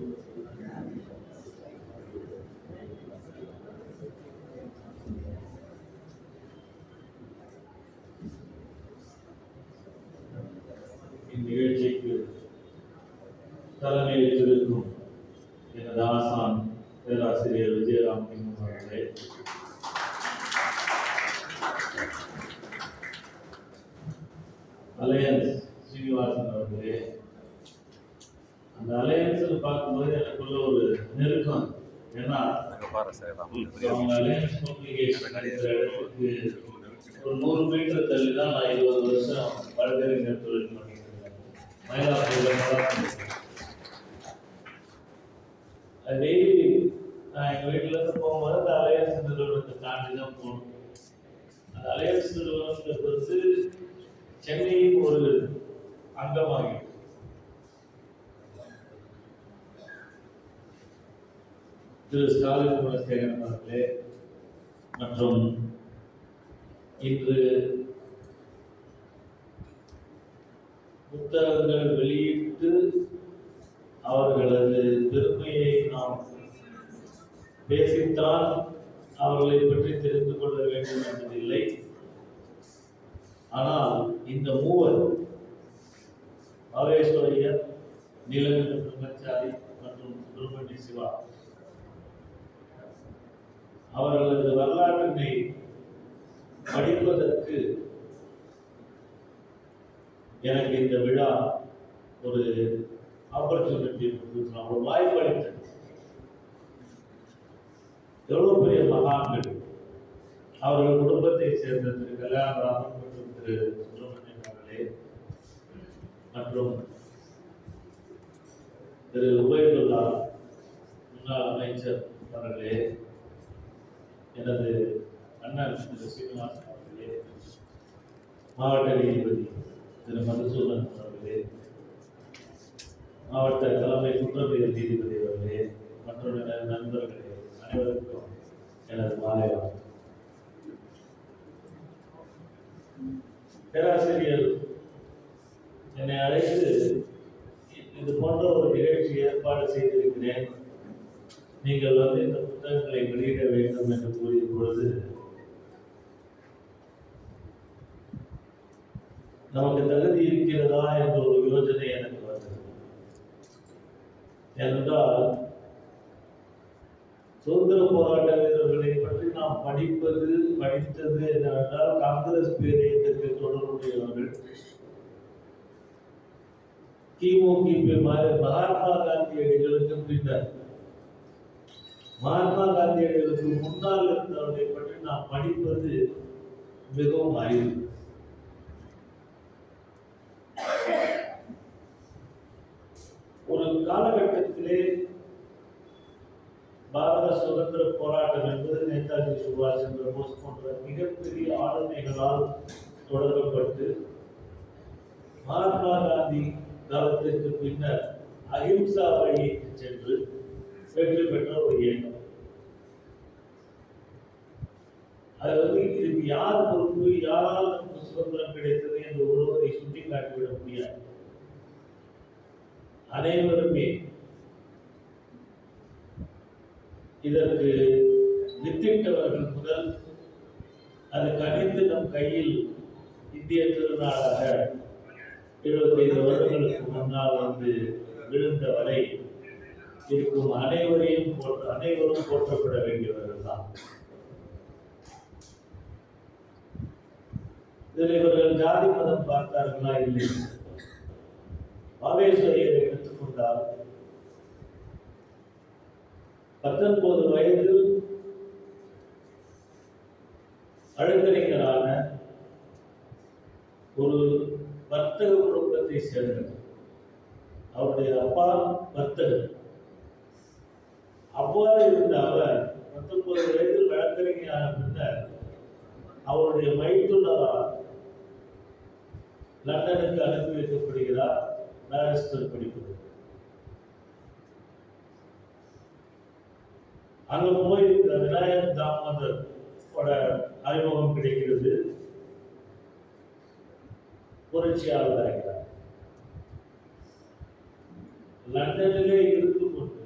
இந்நிகழ்ச்சிக்கு தலைமையேற்றிருக்கும் எனது ஆசான் பேராசிரியர் விஜயராம் அவர்களே அலையன்ஸ் ஸ்ரீனிவாசன் அவர்களே அந்த அலையன்ஸ் பார்க்கும்போது எனக்குள்ள ஒரு நெருக்கம் ஏன்னா அவங்க அலையன்ஸ் பப்ளிகேஷன் நடக்கிற இடத்துக்கு ஒரு நூறு மீட்டர் தள்ளி தான் நான் இருபது வருஷம் வழக்கறிஞர் தொழில் பண்ணிட்டு இருக்கேன் மயிலாப்பூர்ல மயிலாப்பூர். அது டெய்லி நான் எங்க வீட்டுல இருந்து போகும்போது அந்த அலையன்ஸ் நிறுவனத்தை தாண்டி தான் போகணும் அந்த அலையன்ஸ் நிறுவனத்துக்கு வந்து சென்னையின் ஒரு அங்கமாகி திரு ஸ்டாலின் குணசேகரன் அவர்களே மற்றும் இன்று புத்தகங்கள் வெளியிட்டு அவர்களது பெருமையை நாம் பேசித்தான் அவர்களை பற்றி தெரிந்து கொள்ள வேண்டும் என்பதில்லை ஆனால் இந்த மூவர் பாவேஸ்வரையர் நீலகண்ட பிரம்மச்சாரி மற்றும் சுப்பிரமணிய சிவா அவர்களது வரலாற்றினை படிப்பதற்கு எனக்கு இந்த விழா ஒரு ஆப்பர்ச்சுனிட்டி ஒரு வாய்ப்பு அளித்தது எவ்வளவு பெரிய மகான்கள் அவர்கள் குடும்பத்தை சேர்ந்த திரு கல்யாணராமன் மற்றும் திரு சுப்பிரமணியன் அவர்களே மற்றும் திரு உபயதுல்லா முன்னாள் அமைச்சர் அவர்களே எனது அண்ணன் திரு சீனிவாசன் அவர்களே மாவட்ட நீதிபதி திரு மதுசூதன் அவர்களே மாவட்ட தலைமை குற்றவியல் நீதிபதி அவர்களே மற்றும் எனது நண்பர்களே அனைவருக்கும் எனது மாலை வணக்கம் பேராசிரியர் என்னை அழைத்து இது போன்ற ஒரு நிகழ்ச்சி ஏற்பாடு செய்திருக்கிறேன் நீங்கள் வந்து இந்த புத்தகங்களை வெளியிட வேண்டும் என்று கூறிய பொழுது நமக்கு தகுதி இருக்கிறதா என்ற ஒரு யோசனை எனக்கு வந்தது ஏனென்றால் சுதந்திர போராட்ட வீரர்களை பற்றி நாம் படிப்பது படித்தது என்னவென்றால் காங்கிரஸ் பேரியக்கத்தை தொடர்புடையவர்கள் கிமு கிபி மாதிரி மகாத்மா காந்தியடிகளுக்கு பின்னர் மகாத்மா காந்தியடிகளுக்கு முன்னால் இருந்தவர்களை பற்றி நாம் படிப்பது மிகவும் அரிது ஒரு காலகட்டத்திலே பாரத சுதந்திர போராட்டம் என்பது நேதாஜி சுபாஷ் சந்திர போஸ் போன்ற மிகப்பெரிய ஆளுமைகளால் தொடங்கப்பட்டு மகாத்மா காந்தி காலத்திற்கு பின்னர் அஹிம்சா வழிக்கு சென்று வெற்றி பெற்ற ஒரு இயக்கம் அது வந்து இதுக்கு யார் பொறுப்பு யாரால் நமக்கு சுதந்திரம் கிடைத்தது என்று ஒருவரை சுட்டிக்காட்டிவிட முடியாது அனைவருமே இதற்கு வித்திட்டவர்கள் முதல் அது கணித்து நம் கையில் இந்திய திருநாளாக இருபத்தைந்து வருடங்களுக்கு முன்னால் வந்து விழுந்த வரை இருக்கும் அனைவரையும் போற்ற அனைவரும் போற்றப்பட வேண்டியவர்கள் தான் இதில் இவர்கள் ஜாதி மதம் பார்த்தார்களா இல்லை பாவேஸ்வரியரை எடுத்துக்கொண்டால் பத்தொன்பது வயதில் வழக்கறிஞரான ஒரு வர்த்தக குடும்பத்தை சேர்ந்தவர் அவருடைய அப்பா வர்த்தகர் அவ்வாறு இருந்த அவர் பத்தொன்பது வயதில் வழக்கறிஞரான பின்னர் அவருடைய மைத்துனரால் லண்டனுக்கு அனுப்பி வைக்கப்படுகிறார் பாரிஸ்டர் படிப்பது அங்க போய் இந்த விநாயகர் தாமோதர் அறிமுகம் கிடைக்கிறது புரட்சியாளர் ஆகிறார் லண்டனிலே இருக்கும் பொழுது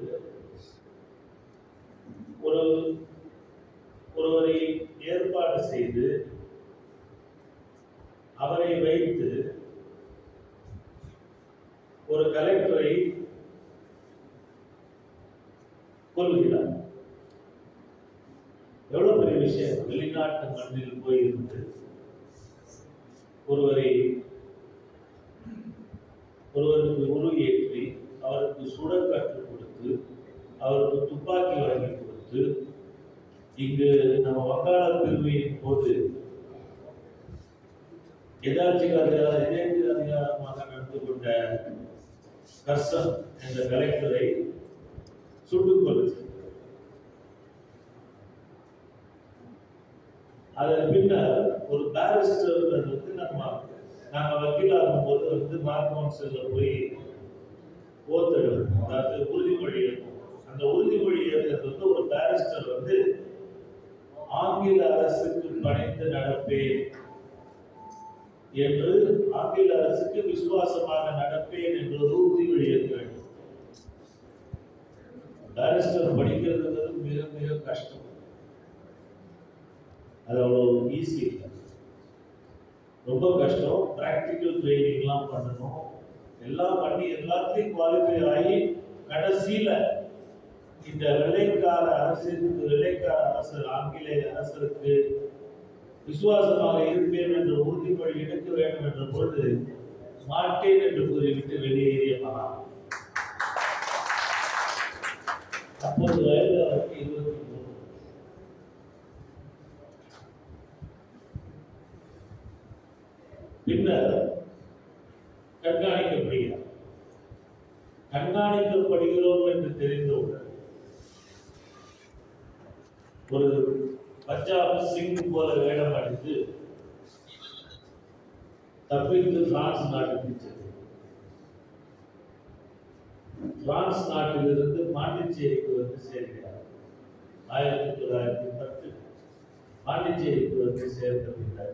ஒரு கலெக்டரை கொள்கிறார் எவ்வளவு பெரிய விஷயம் வெளிநாட்டு மண்ணில் போய் இருந்து ஒருவரை ஒருவருக்கு உரு ஏற்றி அவருக்கு சுட கற்றுக் கொடுத்து அவருக்கு துப்பாக்கி வாங்கி கொடுத்து இங்கு நம்ம வங்காள பிரிவின் போது எதாச்சிக அதிகார எதேந்திர அதிகாரமாக நடந்து கொண்ட கர்சன் என்ற கலெக்டரை சுட்டுக் கொள்ளுச்சு அதன் பின்னர் ஒரு பாரிஸ்டர் வந்து நம்ம நாங்க வக்கீலாகும் போது வந்து மார்க் கவுன்சில்ல போய் ஓத்தெடுப்போம் அதாவது உறுதிமொழி எடுப்போம் அந்த உறுதிமொழி எடுக்கிறது வந்து ஒரு பாரிஸ்டர் வந்து ஆங்கில அரசுக்கு பணிந்து நடப்பேன் என்று ஆங்கில அரசுக்கு விசுவாசமாக நடப்பேன் என்று ஒரு உறுதிமொழி எடுக்க வேண்டும் பாரிஸ்டர் படிக்கிறதுங்கிறது மிக மிக கஷ்டம் அது அவ்வளோ ஈஸி இல்லை ரொம்ப கஷ்டம் ப்ராக்டிக்கல் ட்ரைனிங்லாம் பண்ணணும் எல்லாம் பண்ணி எல்லாத்தையும் குவாலிஃபை ஆகி கடைசியில இந்த வெள்ளைக்கார அரசிற்கு வெள்ளைக்கார அரசர் ஆங்கிலேய அரசருக்கு விசுவாசமாக இருப்பேன் என்ற உறுதிமொழி எடுக்க வேண்டும் என்ற பொழுது மாட்டேன் என்று கூறிவிட்டு வெளியேறிய மகா அப்போது வயது அவருக்கு இருபத்தி மூணு பின்னர் கண்காணிக்கப்படுகிறார் கண்காணிக்கப்படுகிறோம் என்று தெரிந்தவுடன் ஒரு பஞ்சாப் சிங் போல வேடம் அடித்து தப்பித்து பிரான்ஸ் நாட்டுக்கு சென்றார் பிரான்ஸ் நாட்டிலிருந்து பாண்டிச்சேரிக்கு வந்து சேர்கிறார் ஆயிரத்தி தொள்ளாயிரத்தி பத்து பாண்டிச்சேரிக்கு வந்து சேர்ந்த பின்னர்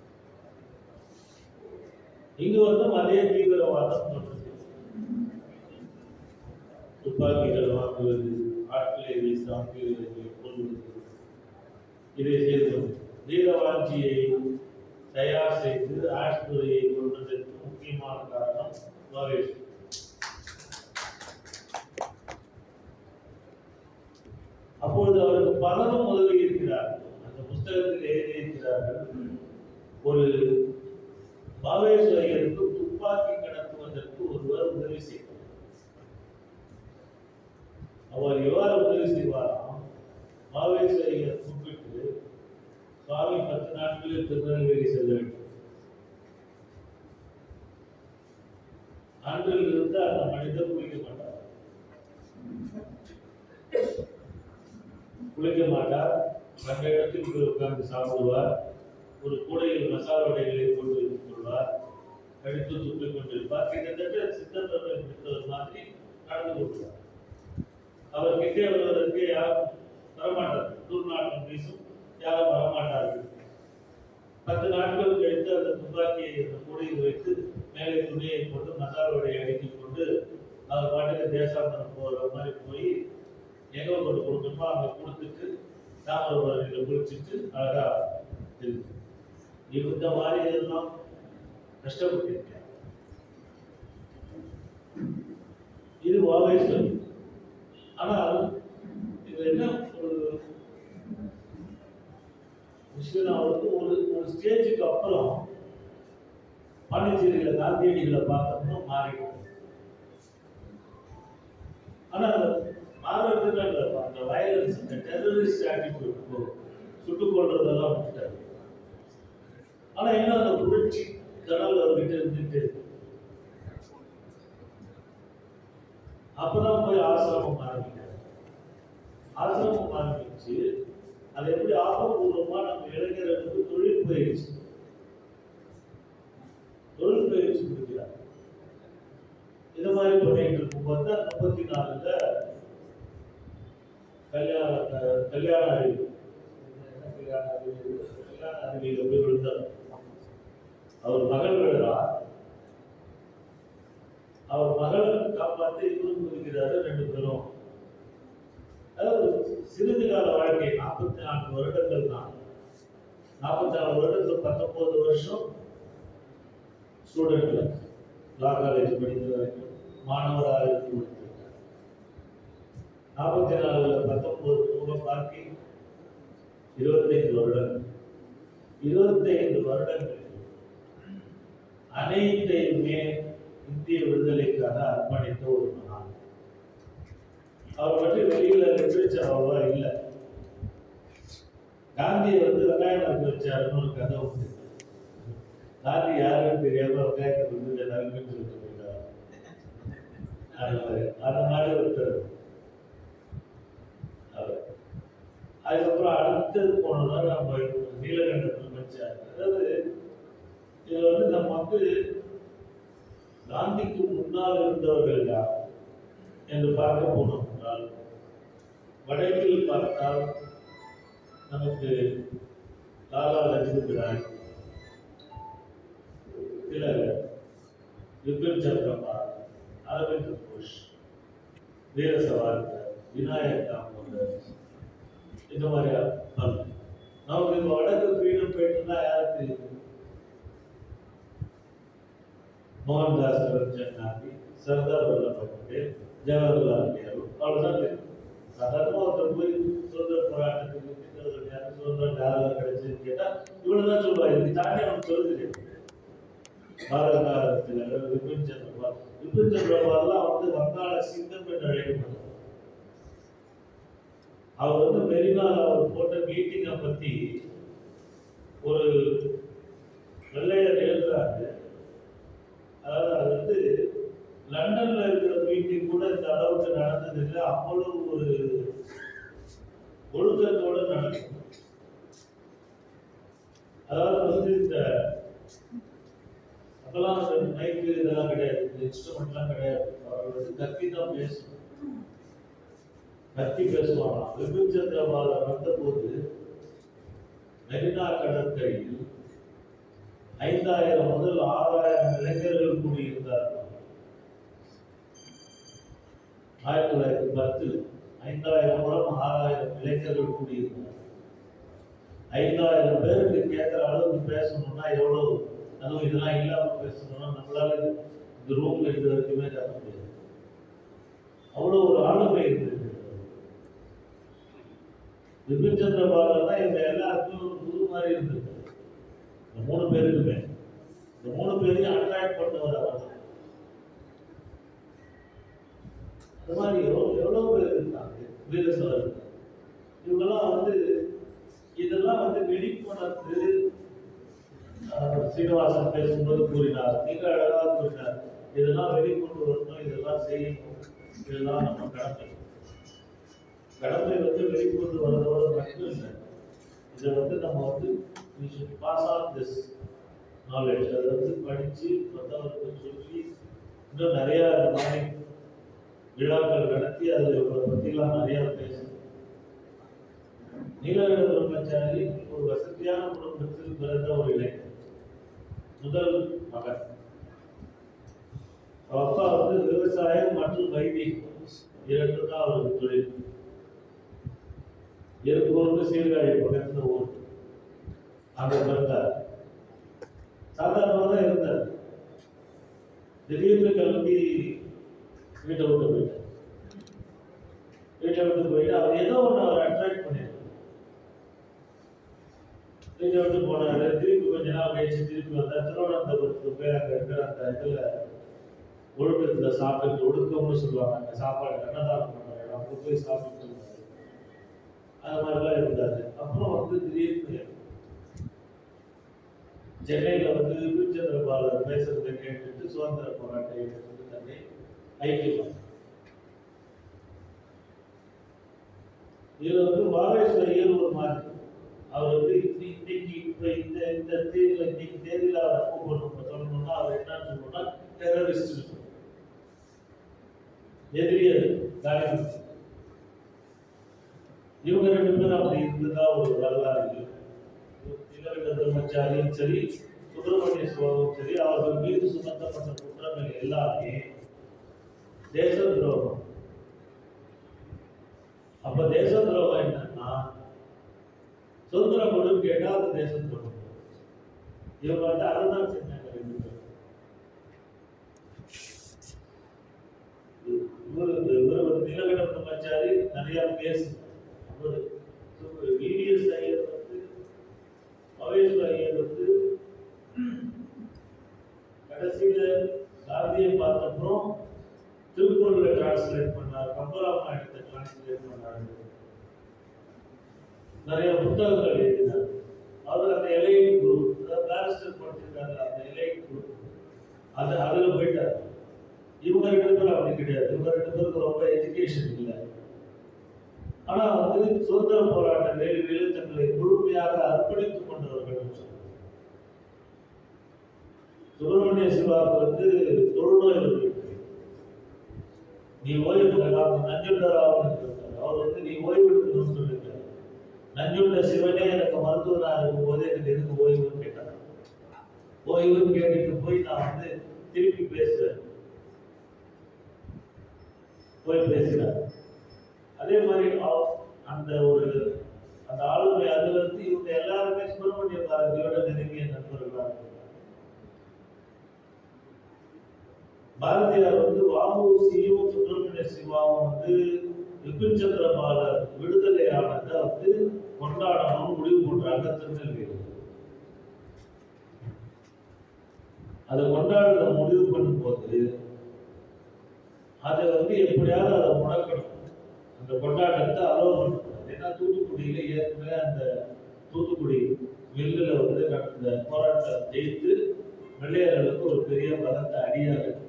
இங்கு வந்து அதே தீவிரவாதம் தோன்றுது துப்பாக்கிகள் வாங்குவது ஆட்களை வீசி ஆங்கிலேயர்களை கொள்வது இதை செய்தோம் வீரவாஞ்சியை தயார் செய்து ஆஷ்துரையை கொள்வதற்கு முக்கியமான காரணம் மகேஷ் அப்பொழுது அவருக்கு பலரும் உதவி இருக்கிறார்கள் அந்த புஸ்தகத்தில் எழுதியிருக்கிறார்கள் ஒரு பாவேஸ்வரியருக்கு துப்பாக்கி கடத்துவதற்கு ஒருவர் உதவி செய்தார் அவர் எவ்வாறு உதவி செய்வாராம் பாவேஸ்வரியர் கூப்பிட்டு சுவாமி பத்து நாட்களில் திருநெல்வேலி செல்ல வேண்டும் அன்றில் இருந்து அந்த மனிதர் குளிக்க மாட்டார் குளிக்க மாட்டார் அந்த இடத்தில் போய் உட்கார்ந்து சாப்பிடுவார் ஒரு கூடையில் மசாலா வடைகளை போட்டு வைத்துக் கொள்வார் கடித்து துப்பிக் கொண்டிருப்பார் கிட்டத்தட்ட சித்தத்தன்மை பிடித்தவர் மாதிரி நடந்து கொள்வார் அவர் கிட்டே வருவதற்கு யாரும் வரமாட்டார் துர்நாற்றம் வீசும் யாரும் வரமாட்டார்கள் பத்து நாட்கள் கழித்து அந்த துப்பாக்கியை அந்த கூடையில் வைத்து மேலே துணியை போட்டு மசாலா வடையை அடுக்கிக் கொண்டு அவர் பாட்டுக்கு தேசாந்தரம் போகிற மாதிரி போய் எங்க கொண்டு கொடுக்கணுமோ அங்க கொடுத்துட்டு தாமிரபரணியில் குளிச்சுட்டு அழகா இருக்கு இந்த மாதிரி எல்லாம் கஷ்டப்பட்டிருக்கேன் இது வாவேஸ்வரி ஆனால் இது என்ன ஒரு விஷயம் அவருக்கு ஒரு ஒரு ஸ்டேஜுக்கு அப்புறம் பாண்டிச்சேரியில காந்தியடிகளை பார்த்தோம்னா மாறிடும் ஆனா அந்த மாறுறதுக்கு அந்த அந்த வயலன்ஸ் இந்த டெரரிஸ்ட் ஆட்டிடியூட் சுட்டுக் கொள்றதெல்லாம் விட்டுட்டாரு ஆனா என்ன அந்த புரட்சி கடல் அவர்கிட்ட இருந்துட்டு அப்பதான் போய் ஆசிரமம் ஆரம்பிக்கிறார் ஆசிரமம் ஆரம்பிச்சு அது எப்படி ஆக்கப்பூர்வமா நம்ம இளைஞர்களுக்கு தொழில் பயிற்சி தொழில் பயிற்சி கொடுக்கிறார் இது மாதிரி பண்ணிட்டு இருக்கும்போது தான் முப்பத்தி நாலுல கல்யாண க- கல்யாண அறிவு என்ன கல்யாண அறிவு கல்யாண அறிவியில போய் விழுந்தார் அவர் மகள் விழுறா அவர் மகளை காப்பாத்தி இவரும் இருக்கிறாரு ரெண்டு பேரும் அதாவது சிறிது கால வாழ்க்கை நாற்பத்தி நான்கு வருடங்கள் தான் நாற்பத்தி நாலு வருடத்துல பத்தொன்பது வருஷம் ஸ்டூடெண்ட்ல லா காலேஜ் படிக்கிற வரைக்கும் மாணவராக இருந்து கொடுத்திருக்கார் நாற்பத்தி நாலுல பத்தொன்பது முகம் பாக்கி இருபத்தைந்து வருடங்கள் இருபத்தைந்து வருடங்கள் அனைத்தையுமே இந்திய விடுதலைக்காக அர்ப்பணித்த ஒரு மகான் அவர் பற்றி வெளியில லிட்ரேச்சர் அவ்வளவா இல்லை காந்தியை வந்து வெங்காயம் நறுக்கி வச்சாருன்னு ஒரு கதை உண்டு காந்தி யாருன்னு தெரியாம வெங்காயத்தை வந்து நறுக்குன்னு சொல்லிட்டு போயிட்டார் அந்த மாதிரி அந்த மாதிரி ஒருத்தர் அவர் அதுக்கப்புறம் அடுத்தது போனோம்னா நம்ம நீலகண்டத்தில் வச்சார் அதாவது இதுல வந்து நம்ம வந்து காந்திக்கு முன்னால் இருந்தவர்கள் யார் என்று பார்க்க போனோம் என்றால் வடக்கில் பார்த்தால் நமக்கு லாலா லஜ்பத் ராய் திலகர் விபின் சந்திரபால் அரவிந்த் கோஷ் வீர சவார்கர் விநாயக் தாமோதர் இந்த மாதிரி ஆள். நமக்கு இப்போ வடக்கு ஃப்ரீடம் போயிட்டுனா யாருக்கு தெரியும் மோகன்தாஸ் கரம்சந்த் காந்தி சர்தார் வல்லபாய் பட்டேல் ஜவஹர்லால் நேரு அவ்வளவுதான் தெரியும் சாதாரண ஒருத்தர் போய் சுதந்திர போராட்டத்துக்கு நின்றவர்கள் யாரு சுதந்திரம் யாரெல்லாம் கிடைச்சதுன்னு கேட்டா இவ்வளவுதான் சொல்லுவாங்க இதுக்கு தாண்டி அவனுக்கு சொல்ல தெரியும் பாரத திலகர் விபின் சந்திரபால் விபின் சந்திரபால்லாம் வந்து வங்காள சிங்கம் என்று அழைக்கப்படுறார் அவர் வந்து மெரினால அவர் போட்ட மீட்டிங்கை பத்தி ஒரு வெள்ளையர் எழுதுறாரு அதாவது அது வந்து லண்டன்ல இருக்கிற மீட்டிங் கூட இந்த அளவுக்கு நடந்தது இல்லை அவ்வளவு ஒரு ஒழுக்கத்தோட நடக்கும் அதாவது வந்து இந்த அப்பெல்லாம் அந்த மைக்கு இதெல்லாம் கிடையாது இந்த இன்ஸ்ட்ருமெண்ட்லாம் கிடையாது அவர் வந்து கத்தி தான் பேசணும் கத்தி பேசுவாங்க விபின் சந்திரபாலன் வந்தபோது மெரினா கடற்கரையில் ஐந்தாயிரம் முதல் ஆறாயிரம் இளைஞர்கள் கூடியிருந்தார்கள் ஆயிரத்தி தொள்ளாயிரத்தி பத்தில் ஐந்தாயிரம் முதல் ஆறாயிரம் இளைஞர்கள் கூடியிருந்தார்கள் ஐந்தாயிரம் பேருக்கு கேட்குற அளவுக்கு பேசணும்னா எவ்வளவு அதுவும் இதெல்லாம் இல்லாம பேசணும்னா நம்மளால இந்த ரூம்ல இது வரைக்குமே கத்த முடியாது அவ்வளோ ஒரு ஆளுமை இருந்தது விபின் சந்திரபாலன் தான் இவங்க எல்லாருக்கும் ஒரு குரு மாதிரி இருந்தது இந்த மூணு பேருக்குமே இந்த மூணு பேரையும் அட்ராக்ட் பண்ணவர் அவர் தான் அது மாதிரி எவ்வளோ எவ்வளோ பேர் இருக்காங்க வீரசவர் இருக்காங்க இவங்கெல்லாம் வந்து இதெல்லாம் வந்து வெளிக்கொணர்ந்து ஆஹ், சீனிவாசன் பேசும்போது கூறினார் மிக அழகாக கூறினார் இதெல்லாம் வெளிக்கொண்டு வரணும் இதெல்லாம் செய்யணும் இதெல்லாம் நம்ம கடமை கடமை வந்து வெளிக்கொண்டு வரதோட மட்டும் இல்லை இதை வந்து நம்ம வந்து we should pass on this knowledge அதை வந்து படித்து மற்றவர்களுக்கு சொல்லி இன்னும் நிறைய அந்த மாதிரி விழாக்கள் நடத்தி அதில் இவங்களை பற்றிலாம் நிறைய பேசணும் நீலகண்ட பிரம்மச்சாரி ஒரு வசதியான குடும்பத்தில் பிறந்த ஒரு இளைஞர் முதல் மகன் அவர் அப்பா வந்து விவசாயம் மற்றும் வைத்தியம் இரண்டு தான் அவருக்கு தொழில் இருப்பூர்னு சீர்காழி பக்கத்துல ஊர் அங்க பிறந்தார் சாதாரணமாக தான் இருந்தார் திடீர்னு கிளம்பி வீட்டை விட்டு போயிட்டார் வீட்டை விட்டு போயிட்டு அவர் ஏதோ ஒன்று அவர் அட்ராக்ட் பண்ணிருக்கார் வீட்டை விட்டு போனாரு திருப்பி கொஞ்ச நாள் கழிச்சு திருப்பி வந்தார் திருவனந்தபுரத்துக்கு போய் அங்க இருக்கிற அந்த இதுல ஒழுக்கத்துல சாப்பிட்டு ஒழுக்கம்னு சொல்லுவாங்க அங்க சாப்பாடு அன்னதானம் பண்றாங்க அங்க போய் சாப்பிட்டு இருந்தாரு அது மாதிரிலாம் இருந்தாரு அப்புறம் வந்து திடீர்னு சென்னையில வந்து விபிச்சந்திரபாலர் பேசுறதை கேட்டுட்டு சுதந்திர போராட்ட இயக்கத்துக்கு தன்னை ஐக்கியம் இதுல வந்து வாகேஸ்வரியர் ஒரு மாதிரி அவர் வந்து இன்னி- இன்னைக்கு இப்ப இந்த இந்த தேதியில இன்னைக்கு தேதியில அவர் கூப்பிடணும் சொல்லணும்னா அவர் என்னன்னு சொல்லணும்னா டெரரிஸ்ட் எதிரியர் காலிமுத்து இவங்க ரெண்டு பேரும் அப்படி இருந்ததா ஒரு வரலாறு இருக்கு இளவிட பிரம்மச்சாரியும் சரி சுப்பிரமணிய சுவாவும் சரி அவர்கள் மீது சுமத்தப்பட்ட குற்றங்கள் எல்லாமே தேச துரோகம் அப்ப தேச துரோகம் என்னன்னா சுதந்திரம் கொடு கேட்டா அது தேச துரோகம் இவங்க வந்து அதுதான் செஞ்சாங்க ரெண்டு பேரும் நீலகண்ட பிரம்மச்சாரி நிறைய பேசு ஒரு விடிஎஸ் ஐயர் வந்து பவேஷ் ஐயர் வந்து கடைசியில காந்தியை பார்த்தப்புறம் திருக்குறளை டிரான்ஸ்லேட் பண்ணார் கம்பராமாயணத்தை டிரான்ஸ்லேட் பண்ணார் நிறைய புத்தகங்கள் எழுதினார் அவர் அந்த எலைட் குரூப் அதாவது பேரிஸ்டர் படிச்சிருக்காங்க அந்த எலைட் குரூப் அது அதுல போயிட்டார் இவங்க ரெண்டு பேரும் அப்படி கிடையாது இவங்க ரெண்டு பேருக்கு ரொம்ப எஜுகேஷன் இல்லை ஆனா வந்து சுதந்திர போராட்ட வேள்வியில் தங்களை முழுமையாக அர்ப்பணித்துக் கொண்டவர்கள் சுப்பிரமணிய சிவாவுக்கு வந்து தொழுநோய் இருக்கு நீ ஓய்வு எடுக்கலாம் நஞ்சுண்டராக அவர் வந்து நீ ஓய்வு எடுக்கணும்னு சொல்லியிருக்காரு நஞ்சுண்ட சிவனே எனக்கு மருத்துவராக இருக்கும் போது எனக்கு எதுக்கு ஓய்வுன்னு கேட்டார் ஓய்வுன்னு கேட்டுட்டு போய் நான் வந்து திருப்பி பேசுறேன் போய் பேசுறேன் அதே மாதிரி அவ- அந்த ஒரு அந்த ஆளுமை அதுல இருந்து இவங்க எல்லாருமே சுப்பிரமணிய பாரதியோட நெருங்கிய நண்பர்களா இருந்தாங்க. பாரதியார் வந்து வாபுசியும் சுப்பிரமணிய சிவாவும் வந்து விபின் சந்திரபாலர் விடுதலை ஆனதை வந்து கொண்டாடணும்னு முடிவு பண்றாங்க திருநெல்வேலி அதை கொண்டாடுற முடிவு பண்ணும்போது அதை வந்து எப்படியாவது அதை முடக்கணும் அந்த கொண்டாட்டத்தை அலோவ் பண்ணக்கூடாது ஏன்னா தூத்துக்குடியில ஏற்கனவே அந்த தூத்துக்குடி மில்லில் வந்து நடந்த போராட்டம் ஜெயித்து வெள்ளையர்களுக்கு ஒரு பெரிய பலத்த அடியாக இருக்கு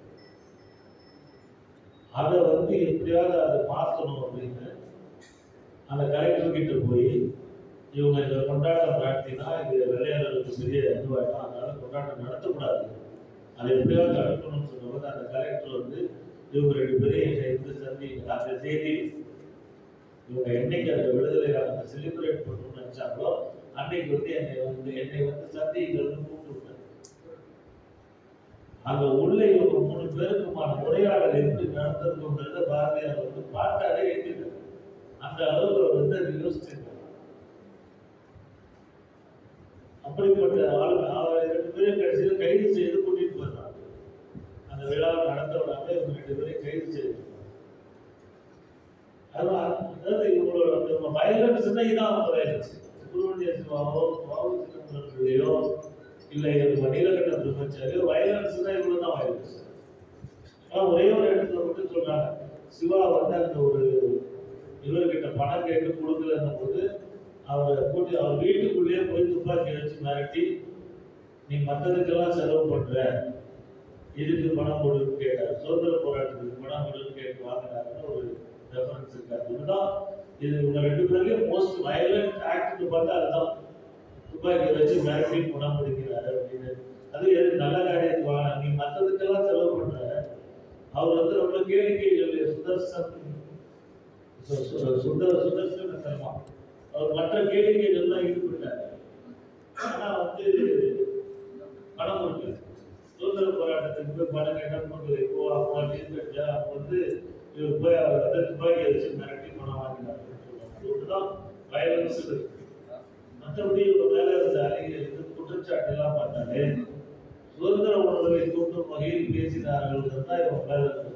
அதை வந்து எப்படியாவது அதை மாற்றணும் அப்படின்னு அந்த கலெக்டர் கிட்ட போய் இவங்க இந்த கொண்டாட்டம் நடத்தினா இது வெள்ளையர்களுக்கு பெரிய இதுவாயிடும் அதனால கொண்டாட்டம் நடத்தக்கூடாது அதை எப்படியாவது தடுக்கணும்னு சொன்னபோது அந்த கலெக்டர் வந்து இவங்க ரெண்டு பேரும் என்னை வந்து சந்தி அந்த செய்தி இவங்க என்னைக்கு அந்த விடுதலை அந்த செலிப்ரேட் பண்ணணும்னு நினைச்சாங்களோ அன்னைக்கு வந்து என்னை வந்து என்னை வந்து சந்திங்கிறது கூப்பிட்டு விட்டாங்க. அங்க உள்ள இவங்க மூணு பேருக்குமான உரையாடல் எப்படி நடந்திருக்குன்றத பாரதியார் வந்து பாட்டாலே எழுதிட்டார் அந்த அளவுக்கு அவர் வந்து அதை யோசிச்சிருக்காரு அப்படிப்பட்ட ஆளு அவர் ரெண்டு பேரும் கடைசியில் கைது செய்து கூட்டிட்டு போயிடுறாங்க அந்த விழாவை நடத்த விடாம இவங்க ரெண்டு பேரையும் கைது செய்து அதான் அதாவது இவங்களோட அந்த வயலன்ஸ் தான் இதான் அவங்க வயலன்ஸ் சுப்பிரமணிய சிவாவோ பாபு சிதம்பரத்தையோ இல்லை இவங்க நீலகண்ட பிரம்மச்சாரியோ வயலன்ஸ் தான் இவ்வளோ தான் வயலன்ஸ் ஆனால் ஒரே ஒரு இடத்துல மட்டும் சொல்றாங்க சிவா வந்து அந்த ஒரு இவர்கிட்ட பணம் கேட்டு கொடுக்கலன்னும் போது அவரை கூட்டி அவர் வீட்டுக்குள்ளேயே போய் துப்பாக்கி வச்சு மிரட்டி நீ மற்றதுக்கெல்லாம் செலவு பண்ற இதுக்கு பணம் கொடுன்னு கேட்டார் சுதந்திர போராட்டத்துக்கு பணம் கொடுன்னு கேட்டு வாங்கினாருன்னு ஒரு ரெஃபரன்ஸ் இருக்காரு இதுதான் இது இவங்க ரெண்டு பேர்லயும் மோஸ்ட் வயலண்ட் ஆக்ட்னு பார்த்தா அதுதான் துப்பாக்கி வச்சு மிரட்டி பணம் கொடுக்கிறாரு அப்படின்னு அது எது நல்ல காரியத்துக்கு வாங்க நீ மற்றதுக்கெல்லாம் செலவு பண்ற அவர் வந்து ரொம்ப கேளிக்கைகள் சுதர்சன் சு- சு- சுந்தர சுதர்சன சர்மா அவர் மற்ற கேளிக்கைகள் தான் ஈடுபட்டார் ஆனா வந்து பணம் கொடுக்கல சுதந்திர போராட்டத்துக்கு போய் பணம் கேட்டால் கொடுக்கல இப்போ அப்போ நீர்கட்டா அப்போ வந்து இவர் போய் அவர் வந்து துப்பாக்கியை வச்சு மிரட்டி பணம் வாங்கினார் இதுதான் வயலன்ஸ் இருக்கு மற்றபடி இவங்க மேல இருந்த அழகிய இது குற்றச்சாட்டு எல்லாம் பார்த்தாலே சுதந்திர உணர்வை தூண்டும் வகையில் பேசினார்கள் தான் இவங்க மேல இருந்தது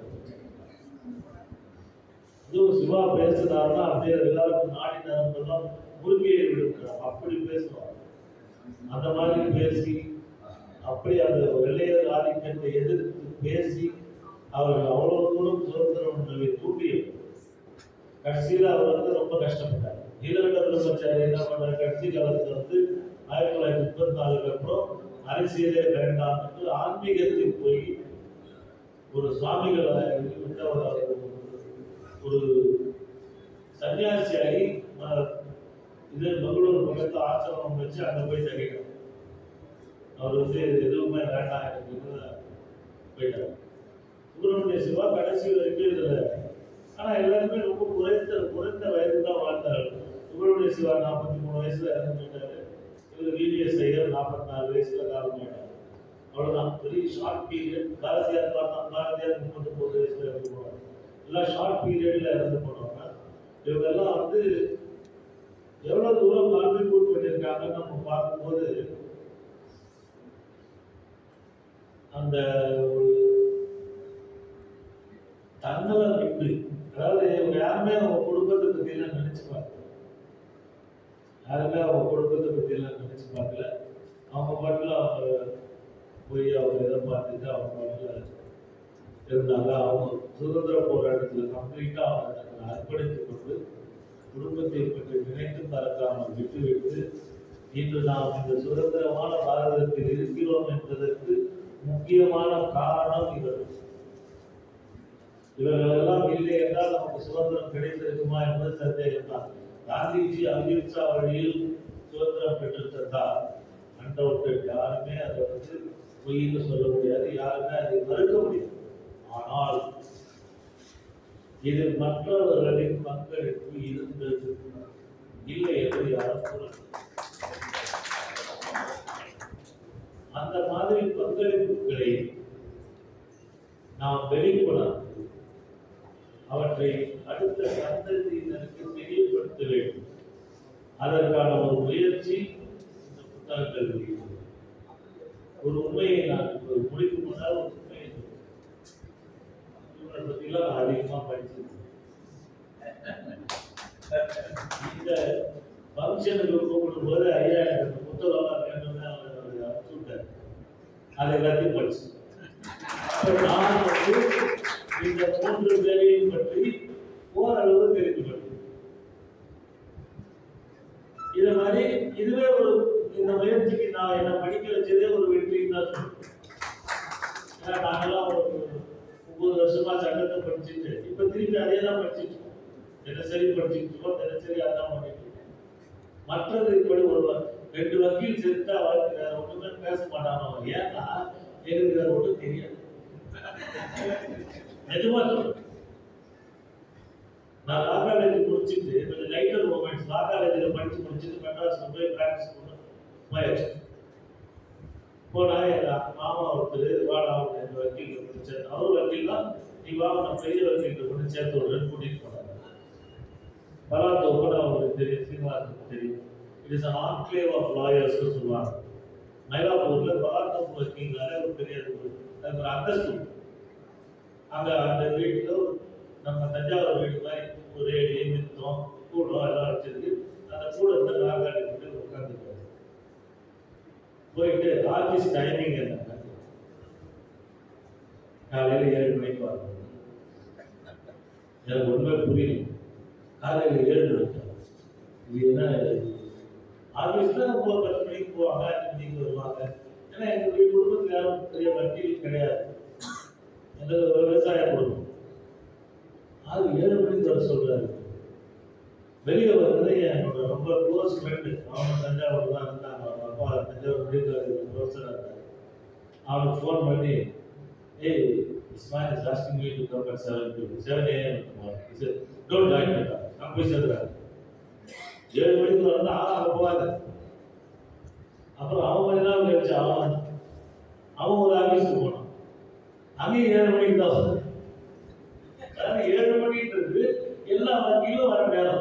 இதுவும் சிவா பேசுனாருன்னா அப்படியே எல்லாருக்கும் நாடி நரம்பெல்லாம் முறுக்கியை விடுக்கிறார் அப்படி பேசுவார் அந்த மாதிரி பேசி அப்படி அந்த வெள்ளையர் ஆதிக்கத்தை எதிர்த்து பேசி அவர்கள் அவ்வளவு தூரம் சுதந்திர உணர்வை தூண்டி கடைசியில் அவர் வந்து ரொம்ப கஷ்டப்பட்டார் நீலகண்ட பிரம்மச்சாரி என்ன பண்ணார் கடைசி காலத்துல வந்து ஆயிரத்தி தொள்ளாயிரத்தி முப்பத்தி நாலுக்கு அப்புறம் அரசியலே வேண்டாம் என்று ஆன்மீகத்தில் போய் ஒரு சுவாமிகளை விட்டு அவர் ஒரு சன்னியாசியாகி ம- இது பெங்களூர் பக்கத்து ஆசிரமம் வச்சு அங்க போய் தங்கிட்டார் அவர் வந்து எதுவுமே வேண்டாம் எனக்கு போயிட்டார் சுப்பிரமணிய சிவா கடைசி வரைக்கும் இதுல ஆனா எல்லாருமே ரொம்ப குறைந்த குறைந்த வயது தான் வாழ்ந்தார்கள் சுப்பிரமணிய சிவா நாற்பத்தி மூணு வயசுல இறந்து போயிட்டாரு இவர் விவிஎஸ் ஐயர் நாற்பத்தி நாலு வயசுல காலம் போயிட்டார் அவ்வளவுதான் வெரி ஷார்ட் பீரியட் பாரதியார் பார்த்தா பாரதியார் முப்பத்தொன்பது வயசுல இறந்து போனார் எல்லாம் ஷார்ட் பீரியட்ல இறந்து போனவங்க இவங்க எல்லாம் வந்து எவ்வளவு தூரம் கான்ட்ரிபியூட் பண்ணியிருக்காங்கன்னு நம்ம பார்க்கும்போது அந்த ஒரு தன்னலம் விட்டு அதாவது இவங்க யாருமே அவங்க குடும்பத்தை பத்தி எல்லாம் நினைச்சு பார்க்கல யாருமே அவங்க குடும்பத்தை பத்தி எல்லாம் நினைச்சு பார்க்கல அவங்க பாட்டுல அவங்க போய் அவங்க இதை பார்த்துட்டு அவங்க பாட்டுல இருந்தாங்க அவங்க சுதந்திர போராட்டத்துல கம்ப்ளீட்டா அவங்க தங்களை அர்ப்பணித்துக் கொண்டு குடும்பத்தை பற்றி நினைத்து பறக்காமல் விட்டுவிட்டு இன்று நாம் இந்த சுதந்திரமான பாரதத்தில் இருக்கிறோம் என்பதற்கு முக்கியமான காரணம் இவர்கள் இவர்கள் எல்லாம் இல்லை என்றால் நமக்கு சுதந்திரம் கிடைத்திருக்குமா என்பது சந்தேகம் தான் காந்திஜி அகிம்சா வழியில் சுதந்திரம் பெற்று தந்தார் அண்டவுட்டு யாருமே அதை வந்து பொய்ன்னு சொல்ல முடியாது யாருமே அதை மறுக்க முடியாது ஆனால் இது மற்றவர்களின் பங்களிப்பு இருந்தது இல்லை என்று யாரும் கூறல அந்த மாதிரி பங்களிப்புகளை நாம் வெளிக்கொணர்ந்து அவற்றை அடுத்த சந்ததியினருக்கு தெரியப்படுத்த வேண்டும் அதற்கான ஒரு முயற்சி இந்த புத்தகங்கள் இருக்கிறது. ஒரு உண்மையை நான் இப்ப முடிக்கும் முன்னால் ஒரு உண்மையை சொல்றேன். இவரை பற்றிலாம் நான் அதிகமாக படிச்சிருக்கேன் இந்த ஃபங்க்ஷனுக்கு கூப்பிடும் போது ஐயா எனக்கு இந்த புத்தகம்லாம் வேணும்னு அவர் அவர் அனுப்பிச்சு விட்டார் அதை எல்லாத்தையும் படிச்சு அப்ப நான் வந்து இந்த மூன்று பேரையும் பற்றி ஓரளவு தெரிந்து கொண்டேன் இது மாதிரி இதுவே ஒரு இந்த முயற்சிக்கு நான் என்ன படிக்க வச்சதே ஒரு வெற்றின்னு தான் சொல்றேன் ஏன்னா நாங்கெல்லாம் ஒரு ஒன்பது வருஷமா சட்டத்தை படிச்சுட்டு இப்ப திருப்பி அதே தான் படிச்சுட்டு இருக்கோம் தினசரி படிச்சுட்டு இருக்கோம் தினசரி அதான் பண்ணிட்டு இருக்கோம் மற்றது இப்படி ஒரு வ- ரெண்டு வக்கீல் செத்தா அவருக்கு வேற ஒண்ணுமே பேச மாட்டாங்க அவங்க. ஏன்னா எங்களுக்கு வேற ஒன்றும் தெரியாது நிஜமா சொல்றேன் நான் லா காலேஜ் முடிச்சுட்டு கொஞ்சம் லைட்டர் மூமெண்ட்ஸ் லா காலேஜில் படிச்சு முடிச்சுட்டு மெட்ராஸ்ல போய் ப்ராக்டிஸ் பண்ண போயாச்சு போனா எங்க மாமா ஒருத்தர் வாடா அவன் எங்க வக்கீல் கொண்டு சேர்த்து அவர் வக்கீல் தான் நீ வா நான் பெரிய வக்கீல் கொண்டு சேர்த்து விடுறேன்னு கூட்டிட்டு போனாங்க பலாத்தோப்பு அவங்களுக்கு தெரியும் சீனிவாசனுக்கு தெரியும் it is an enclave of லாயர்ஸ்னு சொல்லுவாங்க மயிலாப்பூர்ல பலாத்தோப்பு வக்கீல்னாலே ஒரு பெரிய அது ஒரு அதுக்கு ஒரு அந்தஸ்து உண்டு. அங்க அந்த வீட்டுல ஒரு நம்ம தஞ்சாவூர் வீடு மாதிரி ஒரு ஏடி மித்தம் கூடம் எல்லாம் வச்சிருக்கு அந்த கூடத்துல நாற்காலி போட்டு உட்காந்துருக்காரு போயிட்டு ஆஃபீஸ் டைமிங் என்ன காலையில் ஏழு மணிக்கு வரணும் எனக்கு ஒன்றுமே புரியல காலையில் ஏழு மணிக்கு இது என்ன ஆஃபீஸில் ஒம்பது பத்து மணிக்கு போவாங்க அஞ்சு மணிக்கு வருவாங்க ஏன்னா எங்களுடைய குடும்பத்தில் யாரும் பெரிய வக்கீல் கிடையாது எங்களுக்கு ஒரு விவசாய குடும்பம் ஆறு ஏழு மணிக்கு வர சொல்றாரு வெளியே வந்தது என்னோட ரொம்ப க்ளோஸ் ஃப்ரெண்டு அவன் தஞ்சாவூர் தான் இருந்தாங்க அவங்க அப்பா தஞ்சாவூர் மெடிக்கல் ப்ரொஃபஸராக இருந்தார் அவனுக்கு ஃபோன் பண்ணி ஏய் this man is asking me to come at 7 to 7 a.m. tomorrow. He said, don't join me. நான் போய் சேர்ந்துறாரு ஏழு மணிக்கு வரணும் ஆ அங்கே போகாத அப்புறம் அவன் கொஞ்ச நாள் கழிச்சு அவன் வந்தான். அவன் ஒரு ஆஃபீஸுக்கு போனான் அங்கேயும் ஏழு மணிக்கு தான் வந்தான். அதாவது ஏழு மணின்றது எல்லா வக்கீலும் வர நேரம்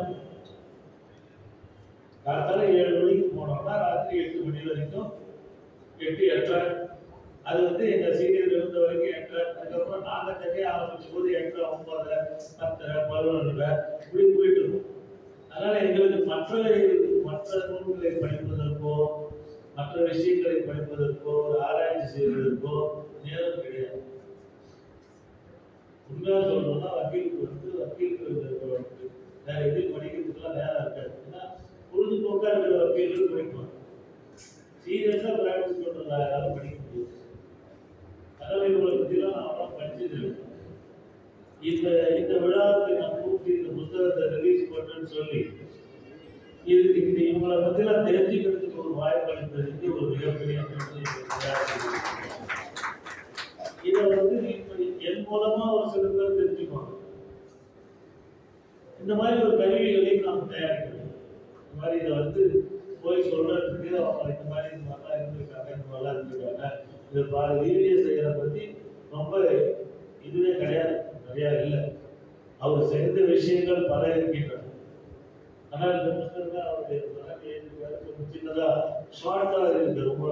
காத்தால ஏழு மணிக்கு போனோம்னா ராத்திரி எட்டு மணி வரைக்கும் எட்டு எட்டரை அது வந்து எங்க சீனியர் இருந்த வரைக்கும் எட்டரை அதுக்கப்புறம் நாங்க தனியா ஆரம்பிச்ச போது எட்டரை ஒன்பதரை பத்தரை பதினொன்றரை இப்படி போயிட்டு இருக்கும் அதனால எங்களுக்கு மற்ற மற்ற நூல்களை படிப்பதற்கோ மற்ற விஷயங்களை படிப்பதற்கோ ஒரு ஆராய்ச்சி செய்வதற்கோ நேரம் கிடையாது உண்மையா சொல்லணும்னா வக்கீலுக்கு வந்து வக்கீலுக்கு வந்து வேற எதையும் படிக்கிறதுக்குலாம் நேரம் இருக்காது ஏன்னா பொழுதுபோக்கா இருக்கிற வக்கீல்கள் படிப்பாங்க சீரியஸா பிராக்டிஸ் பண்றதா யாரும் படிக்க முடியாது அதனால இவங்களை பத்திலாம் நான் அவ்வளோ படிச்சது இல்லை. இந்த இந்த விழாவுக்கு நான் கூப்பிட்டு இந்த புத்தகத்தை ரிலீஸ் பண்ணேன்னு சொல்லி இதுக்கு இந்த இவங்களை பத்திலாம் தெரிஞ்சுக்கிறதுக்கு ஒரு வாய்ப்பு அளித்ததுக்கு ஒரு மிகப்பெரிய நன்றி இதை வந்து இப்படி என் மூலமா ஒரு சில பேர் தெரிஞ்சுக்குவாங்க இந்த மாதிரி ஒரு கருவிகளையும் நாம் தயாரிக்கணும் இந்த மாதிரி இதை வந்து போய் சொல்றதுக்கு அவங்க இந்த மாதிரி இந்த மாதிரிலாம் இருந்திருக்காங்க இந்த மாதிரிலாம் இருந்திருக்காங்க இது பாரு வீடியோ செய்யறத பத்தி ரொம்ப இதுவே கிடையாது நிறையா இல்லை அவர் செய்த விஷயங்கள் பல இருக்கின்றன ஆனால் இந்த புத்தகம் அவருடைய மகன் எழுதியிருக்காரு. கொஞ்சம் சின்னதா ஷார்ட்டா இருக்கு ரொம்ப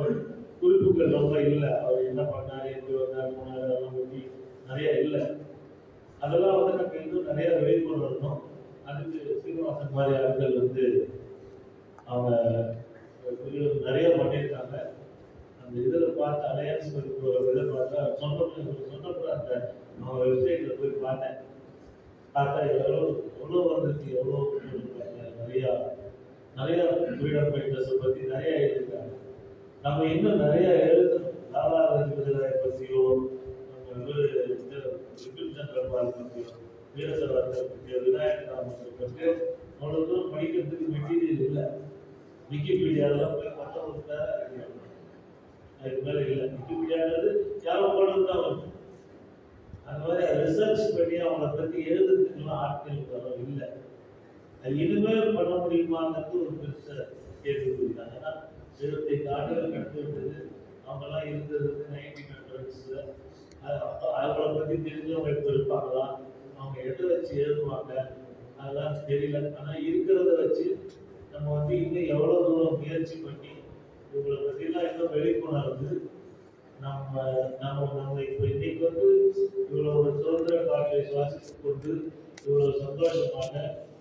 குறிப்புகள் ரொம்ப இல்லை அவர் என்ன பண்ணாரு எப்படி வந்தார் போனார் அதெல்லாம் பத்தி நிறைய இல்லை அதெல்லாம் வந்து நம்ம இன்னும் நிறைய வெளிக்கொண்டு வரணும் அதுக்கு சீனிவாசன் மாதிரி ஆட்கள் வந்து அவங்க இது நிறைய பண்ணியிருக்காங்க அந்த இதில் பார்த்து அலையன்ஸ் இதை பார்த்தா சொன்னப்போ சொன்னப்போ அந்த அவங்க வெப்சைட்டில் போய் பார்த்தேன் பார்த்தா எவ்வளோ எவ்வளோ வந்துருக்கு எவ்வளோ கொடுத்துருக்காங்க நிறையா நிறைய ஃப்ரீடம் ஃபைட்டர்ஸை பற்றி நிறைய எழுதியிருக்காங்க நம்ம இன்னும் நிறைய எழுதணும் லாலா லஜபதி ராய் பற்றியோ நம்ம இவர் விபின் சந்திரபால் பற்றியோ வீர சவர்கர் பற்றியோ விநாயக ராமன் பற்றியோ அவ்வளோ தூரம் படிக்கிறதுக்கு மெட்டீரியல் இல்லை விக்கிபீடியாவில் போய் பார்த்தா ஒரு பேரா இருக்கு அதுக்கு மேலே இல்லை விக்கிபீடியாங்கிறது யாரோ போடுறது தான் வரும் அந்த மாதிரி ரிசர்ச் பண்ணி அவங்கள பற்றி எழுதுறதுக்கெல்லாம் ஆட்கள் வரும் இல்லை அது இனிமேல் பண்ண முடியுமாங்கிறது ஒரு பெருச கேள்விக்குறி தான் ஏன்னா இருபத்தைந்து ஆண்டுகள் கடந்து விட்டது அவங்கெல்லாம் இருந்தது நைன்டீன் ஹண்ட்ரட்ஸில் அப்போ அவங்கள பற்றி தெரிஞ்சவங்க இப்போ இருப்பாங்களா அவங்க எதை வச்சு எழுதுவாங்க அதெல்லாம் தெரியல ஆனால் இருக்கிறத வச்சு நம்ம வந்து இன்னும் எவ்வளோ தூரம் முயற்சி பண்ணி இவங்களை பற்றிலாம் இன்னும் விழிப்புணர்வு நம்ம நம்ம நம்ம இப்போ இன்னைக்கு வந்து இவ்வளோ ஒரு சுதந்திர காற்றை சுவாசித்துக் கொண்டு இவ்வளோ சந்தோஷமாக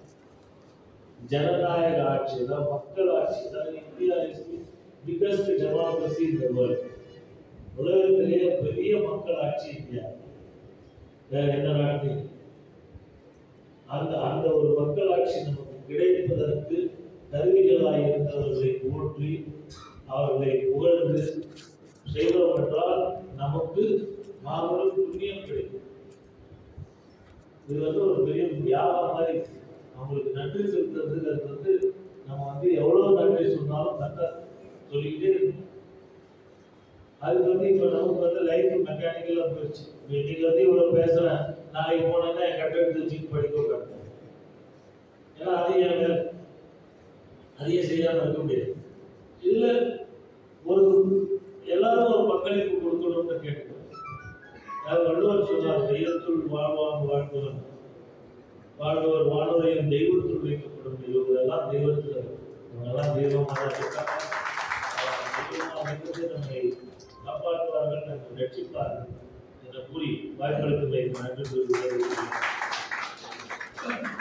ஜனநாயக ஆட்சி அதாவது மக்கள் ஆட்சி அதாவது இந்தியா இஸ் பிகஸ்ட் டெமோக்ரஸி இந்த வேர்ல்ட் உலகத்திலேயே பெரிய மக்கள் ஆட்சி இந்தியா வேற எந்த நாட்டிலும் அந்த அந்த ஒரு மக்கள் ஆட்சி நமக்கு கிடைப்பதற்கு கருவிகளாக இருந்தவர்களை போற்றி அவர்களை புகழ்ந்து செய்தோம் என்றால் நமக்கு மாபெரும் புண்ணியம் கிடைக்கும் இது வந்து ஒரு பெரிய தியாகம் மாதிரி அவங்களுக்கு நன்றி செலுத்துறதுக்கு அது வந்து நம்ம வந்து எவ்வளவு நன்றி சொன்னாலும் கரெக்டாக சொல்லிக்கிட்டே இருக்கணும் அதுக்கு வந்து இப்போ நமக்கு வந்து லைஃப் மெக்கானிக்கலாக போயிடுச்சு இப்போ இன்னைக்கு வந்து இவ்வளோ பேசுகிறேன் நாளைக்கு போனேன்னா என் கட்ட எடுத்து வச்சு படிக்க கட்டேன் ஏன்னா அது என் வேலை அதையே செய்யாமல் இருக்க முடியாது இல்லை ஒரு எல்லாரும் ஒரு பங்களிப்பு கொடுக்கணும்னு கேட்கணும் அதாவது வள்ளுவர் சொன்னார் தெய்வத்துள் வாழ்வாங்க வாழ்பவன் வாழ்பவர் வாழ்வரையும் தெய்வத்துள் வைக்கப்படும் தெய்வம் எல்லாம் தெய்வத்தில் இவங்கெல்லாம் தெய்வமாக இருக்காங்க தெய்வமாக இருந்து நம்மை காப்பாற்றுவார்கள் நம்மை ரட்சிப்பார்கள் என்ற கூறி வாய்ப்பளித்ததை நன்றி கூறுகிறேன்